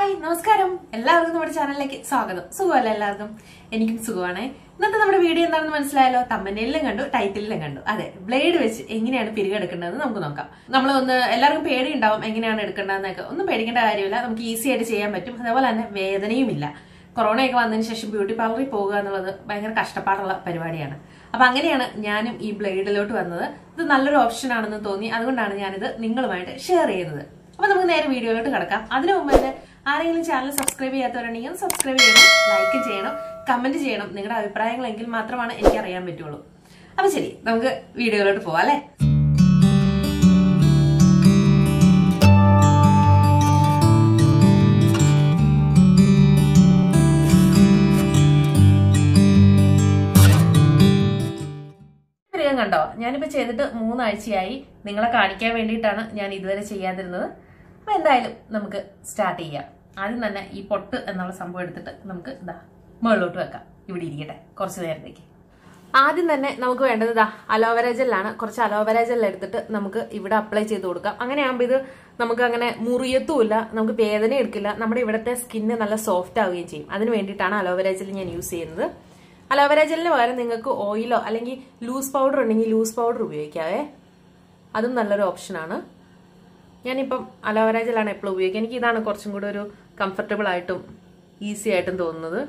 hi നമസ്കാരം എല്ലാവർക്കും നമ്മുടെ ചാനലിലേക്ക് സ്വാഗതം സുഖമല്ല എല്ലാവർക്കും എനിക്കും സുഖമാണ് ഇന്നത്തെ നമ്മുടെ വീഡിയോ എന്താണെന്ന് മനസ്സിലായല്ലോ തമ്മനയിലും കണ്ടു ടൈറ്റിലും കണ്ടു അതെ ബ്ലേഡ് വെച്ച് എങ്ങനെയാണ് പിരികെടുക്കേണ്ടതെന്ന് നമുക്ക് നോക്കാം നമ്മൾ ഒന്ന് എല്ലാവർക്കും പേടി ഉണ്ടാവും എങ്ങനെയാണ് എടുക്കേണ്ടതെന്നൊക്കെ ഒന്നും പേടിക്കേണ്ട കാര്യമില്ല നമുക്ക് ഈസി ആയിട്ട് ചെയ്യാൻ പറ്റും അതേപോലെ തന്നെ വേദനയുമില്ല കൊറോണയൊക്കെ വന്നതിന് ശേഷം ബ്യൂട്ടി പാർലറിൽ പോകുക എന്നുള്ളത് ഭയങ്കര കഷ്ടപ്പാടുള്ള പരിപാടിയാണ് അപ്പൊ അങ്ങനെയാണ് ഞാനും ഈ ബ്ലേഡിലോട്ട് വന്നത് ഇത് നല്ലൊരു ഓപ്ഷൻ ആണെന്ന് തോന്നി അതുകൊണ്ടാണ് ഞാനിത് നിങ്ങളുമായിട്ട് ഷെയർ ചെയ്യുന്നത് അപ്പൊ നമുക്ക് നേരെ വീഡിയോയിലോട്ട് കിടക്കാം അതിനു മുമ്പ് തന്നെ ആരെങ്കിലും ചാനൽ സബ്സ്ക്രൈബ് ചെയ്യാത്തവരുണ്ടെങ്കിൽ സബ്സ്ക്രൈബ് ചെയ്യണം ലൈക്ക് ചെയ്യണം കമന്റ് ചെയ്യണം നിങ്ങളുടെ അഭിപ്രായങ്ങളെങ്കിൽ മാത്രമാണ് എനിക്ക് അറിയാൻ പറ്റുള്ളൂ അപ്പൊ ശരി നമുക്ക് വീഡിയോയിലോട്ട് പോവാം അല്ലേ പ്രിയം കണ്ടോ ഞാനിപ്പോ ചെയ്തിട്ട് മൂന്നാഴ്ചയായി നിങ്ങളെ കാണിക്കാൻ വേണ്ടിയിട്ടാണ് ഞാൻ ഇതുവരെ ചെയ്യാതിരുന്നത് അപ്പൊ എന്തായാലും നമുക്ക് സ്റ്റാർട്ട് ചെയ്യാം ആദ്യം തന്നെ ഈ പൊട്ട് എന്നുള്ള സംഭവം എടുത്തിട്ട് നമുക്ക് ഇതാ മുകളിലോട്ട് വെക്കാം ഇവിടെ ഇരിക്കട്ടെ കുറച്ച് നേരത്തേക്ക് ആദ്യം തന്നെ നമുക്ക് വേണ്ടത് ഇതാ അലോവേര ജെല്ലാണ് കുറച്ച് അലോവേര ജെൽ എടുത്തിട്ട് നമുക്ക് ഇവിടെ അപ്ലൈ ചെയ്ത് കൊടുക്കാം അങ്ങനെയാകുമ്പോൾ ഇത് നമുക്ക് അങ്ങനെ മുറിയത്തുമില്ല നമുക്ക് വേദന എടുക്കില്ല നമ്മുടെ ഇവിടുത്തെ സ്കിന്ന് നല്ല സോഫ്റ്റ് ആവുകയും ചെയ്യും അതിന് വേണ്ടിയിട്ടാണ് അലോവേര ജെൽ ഞാൻ യൂസ് ചെയ്യുന്നത് അലോവേര ജെല്ലിന് പകരം നിങ്ങൾക്ക് ഓയിലോ അല്ലെങ്കിൽ ലൂസ് പൗഡർ ഉണ്ടെങ്കിൽ ലൂസ് പൗഡർ ഉപയോഗിക്കാവേ അതും നല്ലൊരു ഓപ്ഷനാണ് ഞാനിപ്പം അലോവേര ജെല്ലാണ് എപ്പോഴും ഉപയോഗിക്കുക എനിക്ക് ഇതാണ് കുറച്ചും കൂടെ ഒരു കംഫർട്ടബിൾ ആയിട്ടും ഈസി ആയിട്ടും തോന്നുന്നത്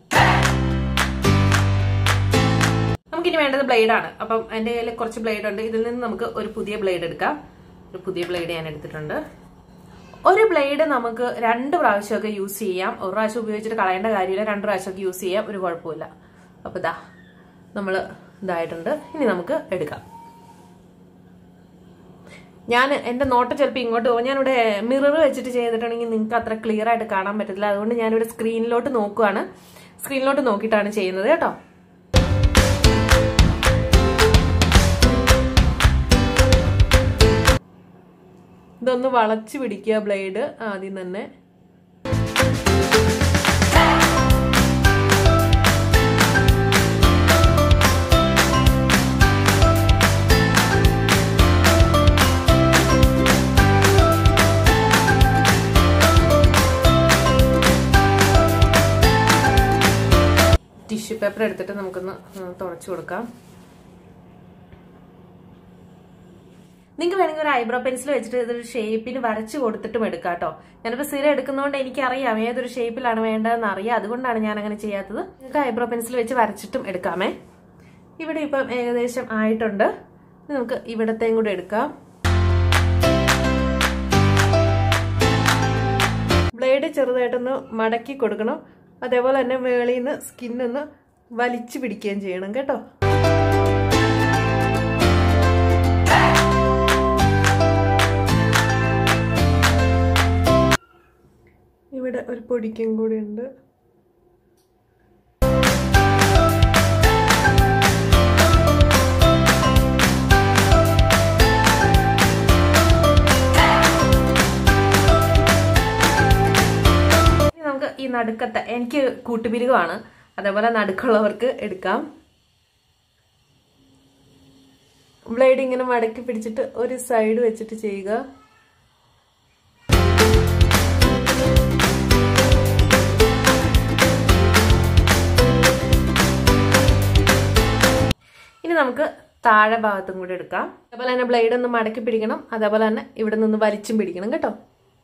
നമുക്കിനി വേണ്ടത് ബ്ലേഡാണ് അപ്പം എൻ്റെ കയ്യിൽ കുറച്ച് ബ്ലേഡ് ഉണ്ട് ഇതിൽ നിന്ന് നമുക്ക് ഒരു പുതിയ ബ്ലേഡ് എടുക്കാം ഒരു പുതിയ ബ്ലേഡ് ഞാൻ എടുത്തിട്ടുണ്ട് ഒരു ബ്ലേഡ് നമുക്ക് രണ്ട് പ്രാവശ്യമൊക്കെ യൂസ് ചെയ്യാം ഒരു പ്രാവശ്യം ഉപയോഗിച്ചിട്ട് കളയേണ്ട കാര്യമില്ല രണ്ട് പ്രാവശ്യമൊക്കെ യൂസ് ചെയ്യാം ഒരു കുഴപ്പമില്ല അപ്പോൾ ഇതാ നമ്മൾ ഇതായിട്ടുണ്ട് ഇനി നമുക്ക് എടുക്കാം ഞാൻ എൻ്റെ നോട്ട് ചിലപ്പോൾ ഇങ്ങോട്ട് പോകും ഞാനിവിടെ മിറർ വെച്ചിട്ട് ചെയ്തിട്ടുണ്ടെങ്കിൽ നിങ്ങൾക്ക് അത്ര ക്ലിയർ ആയിട്ട് കാണാൻ പറ്റത്തില്ല അതുകൊണ്ട് ഞാനിവിടെ സ്ക്രീനിലോട്ട് നോക്കുവാണ് സ്ക്രീനിലോട്ട് നോക്കിയിട്ടാണ് ചെയ്യുന്നത് കേട്ടോ ഇതൊന്ന് വളച്ച് പിടിക്കുക ബ്ലേഡ് ആദ്യം തന്നെ ടിഷ്യൂ പേപ്പർ എടുത്തിട്ട് നമുക്കൊന്ന് തുടച്ചു കൊടുക്കാം നിങ്ങൾക്ക് വേണമെങ്കിൽ ഒരു ഐബ്രോ പെൻസിൽ വെച്ചിട്ട് ഇതൊരു ഷേപ്പിന് വരച്ചു കൊടുത്തിട്ടും എടുക്കാം കേട്ടോ ഞാനിപ്പോൾ സ്ഥിരം എടുക്കുന്നതുകൊണ്ട് എനിക്കറിയാം ഏതൊരു ഷേപ്പിലാണ് വേണ്ടതെന്ന് അറിയാം അതുകൊണ്ടാണ് ഞാൻ അങ്ങനെ ചെയ്യാത്തത് നിങ്ങൾക്ക് ഐബ്രോ പെൻസിൽ വെച്ച് വരച്ചിട്ടും എടുക്കാമേ ഇവിടെ ഇപ്പം ഏകദേശം ആയിട്ടുണ്ട് ഇനി നമുക്ക് ഇവിടത്തെയും കൂടെ എടുക്കാം ബ്ലേഡ് ചെറുതായിട്ടൊന്ന് മടക്കി കൊടുക്കണം അതേപോലെ തന്നെ മേളിൽ നിന്ന് സ്കിന്നൊന്ന് വലിച്ചു പിടിക്കുകയും ചെയ്യണം കേട്ടോ ഇവിടെ ഒരു പൊടിക്കും കൂടി ഉണ്ട് നമുക്ക് ഈ നടുക്കത്തെ എനിക്ക് കൂട്ടുപിരികമാണ് അതേപോലെ നടുക്കുള്ളവർക്ക് എടുക്കാം ബ്ലേഡ് ഇങ്ങനെ മടക്കി പിടിച്ചിട്ട് ഒരു സൈഡ് വെച്ചിട്ട് ചെയ്യുക ഇനി നമുക്ക് താഴെ ഭാഗത്തും കൂടി എടുക്കാം അതേപോലെ തന്നെ ബ്ലേഡ് ഒന്ന് മടക്കി പിടിക്കണം അതേപോലെ തന്നെ ഇവിടെ നിന്ന് വലിച്ചും പിടിക്കണം കേട്ടോ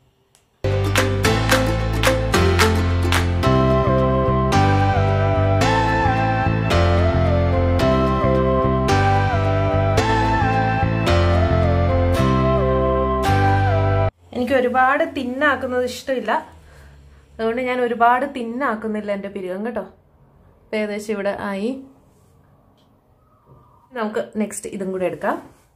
എനിക്ക് ഒരുപാട് തിന്നാക്കുന്നത് ഇഷ്ടമില്ല അതുകൊണ്ട് ഞാൻ ഒരുപാട് തിന്നാക്കുന്നില്ല എൻ്റെ പിരികം കേട്ടോ ഏകദേശം ഇവിടെ ആയി നമുക്ക് നെക്സ്റ്റ് ഇതും കൂടെ എടുക്കാം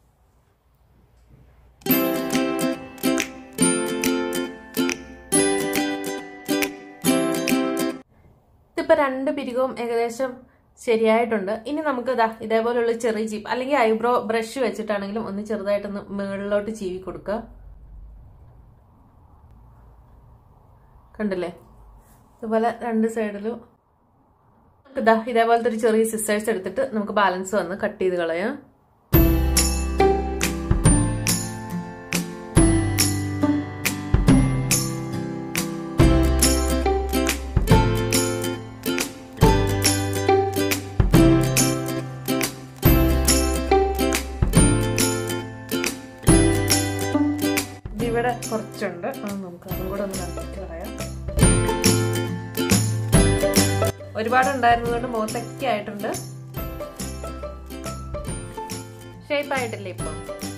ഇതിപ്പോൾ രണ്ട് പിരികവും ഏകദേശം ശരിയായിട്ടുണ്ട് ഇനി നമുക്ക് ഇതാ ഇതേപോലുള്ള ചെറിയ ചീപ്പ് അല്ലെങ്കിൽ ഐബ്രോ ബ്രഷ് വെച്ചിട്ടാണെങ്കിലും ഒന്ന് ചെറുതായിട്ടൊന്ന് മുകളിലോട്ട് ചീവി കൊടുക്കുക കണ്ടില്ലേ ഇതുപോലെ രണ്ട് സൈഡിലും നമുക്ക് ഇതാ ഇതേപോലത്തെ ഒരു ചെറിയ സിസ്റ്റേഴ്സ് എടുത്തിട്ട് നമുക്ക് ബാലൻസ് വന്ന് കട്ട് ചെയ്ത് കളയാം കുറച്ചുണ്ട് അത് നമുക്ക് അതും കൂടെ ഒന്ന് നടത്തിയിട്ട് പറയാം ഒരുപാട് ഉണ്ടായിരുന്നതുകൊണ്ട് മുഖത്തൊക്കെ ആയിട്ടുണ്ട് ഷേപ്പ് ആയിട്ടില്ല ഇപ്പം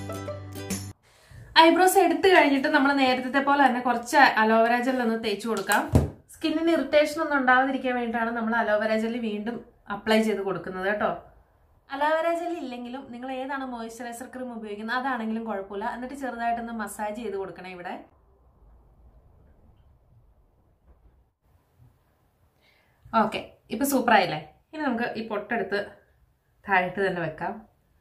ഐബ്രോസ് എടുത്തു കഴിഞ്ഞിട്ട് നമ്മൾ നേരത്തെ പോലെ തന്നെ കുറച്ച് അലോവേര ജെൽ ഒന്ന് തേച്ച് കൊടുക്കാം സ്കിന്നിന് ഇറിറ്റേഷൻ ഒന്നും ഉണ്ടാവാതിരിക്കാൻ വേണ്ടിയിട്ടാണ് നമ്മൾ അലോവേര ജെൽ വീണ്ടും അപ്ലൈ ചെയ്ത് കൊടുക്കുന്നത് കേട്ടോ അലോവേര ജെൽ ഇല്ലെങ്കിലും നിങ്ങൾ ഏതാണ് മോയ്സ്ചറൈസർ ക്രീം ഉപയോഗിക്കുന്നത് അതാണെങ്കിലും കുഴപ്പമില്ല എന്നിട്ട് ചെറുതായിട്ടൊന്ന് മസാജ് ചെയ്ത് കൊടുക്കണം ഇവിടെ ഓക്കെ ഇപ്പൊ സൂപ്പറായില്ലേ ഇനി നമുക്ക് ഈ പൊട്ടെടുത്ത് താഴോട്ട് തന്നെ വെക്കാം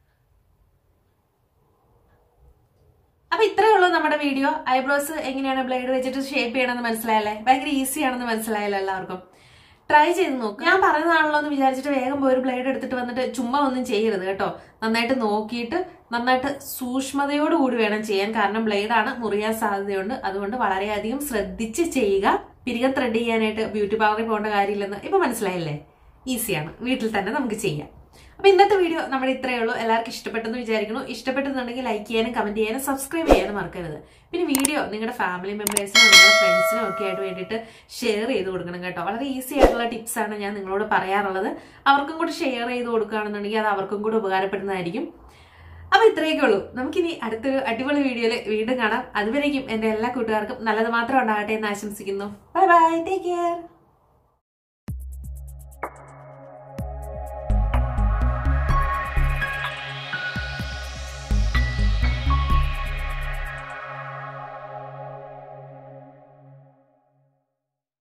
അപ്പൊ ഇത്രയേ ഉള്ളൂ നമ്മുടെ വീഡിയോ ഐബ്രോസ് എങ്ങനെയാണ് ബ്ലേഡ് വെച്ചിട്ട് ഷേപ്പ് ചെയ്യണമെന്ന് മനസ്സിലായല്ലേ ഭയങ്കര ഈസി ആണെന്ന് മനസ്സിലായല്ലോ എല്ലാവർക്കും ട്രൈ ചെയ്ത് നോക്കും ഞാൻ പറയുന്നതാണല്ലോ എന്ന് വിചാരിച്ചിട്ട് വേഗം പോയി ഒരു ബ്ലേഡ് എടുത്തിട്ട് വന്നിട്ട് ചുമ്മാ ഒന്നും ചെയ്യരുത് കേട്ടോ നന്നായിട്ട് നോക്കിയിട്ട് നന്നായിട്ട് സൂക്ഷ്മതയോട് കൂടി വേണം ചെയ്യാൻ കാരണം ബ്ലേഡാണ് മുറിയാൻ സാധ്യതയുണ്ട് അതുകൊണ്ട് വളരെയധികം ശ്രദ്ധിച്ച് ചെയ്യുക പിരികം ത്രെഡ് ചെയ്യാനായിട്ട് ബ്യൂട്ടി പാർലറിൽ പോകേണ്ട കാര്യമില്ലെന്ന് ഇപ്പൊ മനസ്സിലായില്ലേ ഈസിയാണ് വീട്ടിൽ തന്നെ നമുക്ക് ചെയ്യാം അപ്പൊ ഇന്നത്തെ വീഡിയോ നമ്മുടെ ഇത്രയേ ഉള്ളൂ എല്ലാവർക്കും ഇഷ്ടപ്പെട്ടെന്ന് വിചാരിക്കുന്നു ഇഷ്ടപ്പെട്ടെന്നുണ്ടെങ്കിൽ ലൈക്ക് ചെയ്യാനും കമന്റ് ചെയ്യാനും സബ്സ്ക്രൈബ് ചെയ്യാനും മറക്കരുത് പിന്നെ വീഡിയോ നിങ്ങളുടെ ഫാമിലി മെമ്പേഴ്സിനോ നിങ്ങളുടെ ഫ്രണ്ട്സിനോ ഒക്കെ ആയിട്ട് വേണ്ടിയിട്ട് ഷെയർ ചെയ്ത് കൊടുക്കണം കേട്ടോ വളരെ ഈസി ആയിട്ടുള്ള ടിപ്സ് ആണ് ഞാൻ നിങ്ങളോട് പറയാറുള്ളത് അവർക്കും കൂടി ഷെയർ ചെയ്ത് കൊടുക്കുകയാണെന്നുണ്ടെങ്കിൽ അത് അവർക്കും കൂടി ഉപകാരപ്പെടുന്നതായിരിക്കും അപ്പൊ ഇത്രയൊക്കെ ഉള്ളൂ നമുക്കിനി അടുത്തൊരു അടിപൊളി വീഡിയോയിൽ വീണ്ടും കാണാം അതുവരേക്കും എന്റെ എല്ലാ കൂട്ടുകാർക്കും നല്ലത് മാത്രം ഉണ്ടാകട്ടെ എന്ന് ആശംസിക്കുന്നു ബൈ ബൈ ടേക്ക് കെയർ